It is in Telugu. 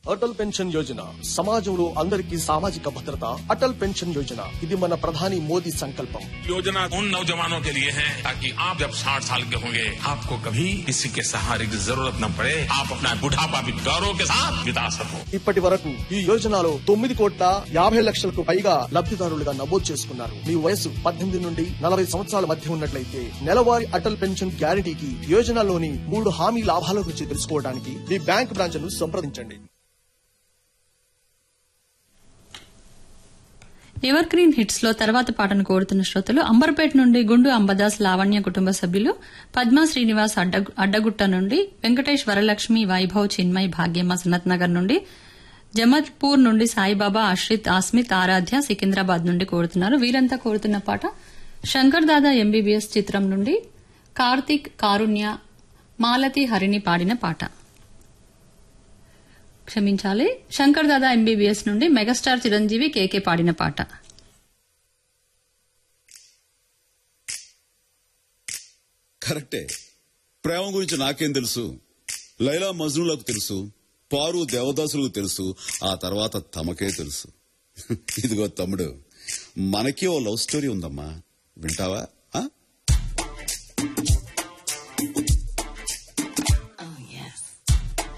అటల్ పెన్షన్ యోజన సమాజంలో అందరికీ సామాజిక భద్రత అటల్ పెన్షన్ యోజన ఇది మన ప్రధాని మోదీ సంకల్పం योजना उन नौजवानों के लिए है ताकि आप जब साठ साल के होंगे आपको कभी किसी के सहारे की जरूरत न पड़े आप अपना बुढ़ापा भी गौरव के साथ बिता सको ఇప్పటి వరకు ఈ యోజనలో తొమ్మిది కోట్ల యాభై లక్షలకు పైగా లబ్ధిదారులుగా నమోదు చేసుకున్నారు మీ వయసు పద్దెనిమిది నుండి నలభై సంవత్సరాల మధ్య ఉన్నట్లయితే నెలవారీ అటల్ పెన్షన్ గ్యారంటీకి యోజనలోని మూడు హామీ లాభాల గురించి తెలుసుకోవడానికి మీ బ్యాంక్ బ్రాంచ్ ను సంప్రదించండి ఎవర్ గ్రీన్ హిట్స్ లో తర్వాత పాటను కోరుతున్న శ్రోతలు అంబర్పేట నుండి గుండు అంబదాస్ లావణ్య కుటుంబ సభ్యులు పద్మా శ్రీనివాస్ అడ్డ- అడ్డగుట్ట నుండి వెంకటేష్ వరలక్ష్మి వైభవ్ చిన్మయ్ భాగ్యమ్మ సనత్ నగర్ నుండి జమత్పూర్ నుండి సాయిబాబా ఆశ్రిత్ ఆస్మిత్ ఆరాధ్య సికింద్రాబాద్ నుండి కోరుతున్నారు వీరంతా కోరుతున్న పాట శంకర్ దాదా ఎంబీబీఎస్ చిత్రం నుండి కార్తీక్ కారుణ్య మాలతి హరిని పాడిన పాట క్షమించాలి శంకర్ దాదా ఎంబీబీఎస్ నుండి మెగాస్టార్ చిరంజీవి కేకే పాడిన పాట కరెక్టే ప్రేమ గురించి నాకేం తెలుసు లైలా మజ్నులకు తెలుసు పారు దేవదాసులకు తెలుసు ఆ తర్వాత తమకే తెలుసు ఇదిగో తమ్ముడు మనకి ఓ లవ్ స్టోరీ ఉందమ్మా వింటావా ఆ?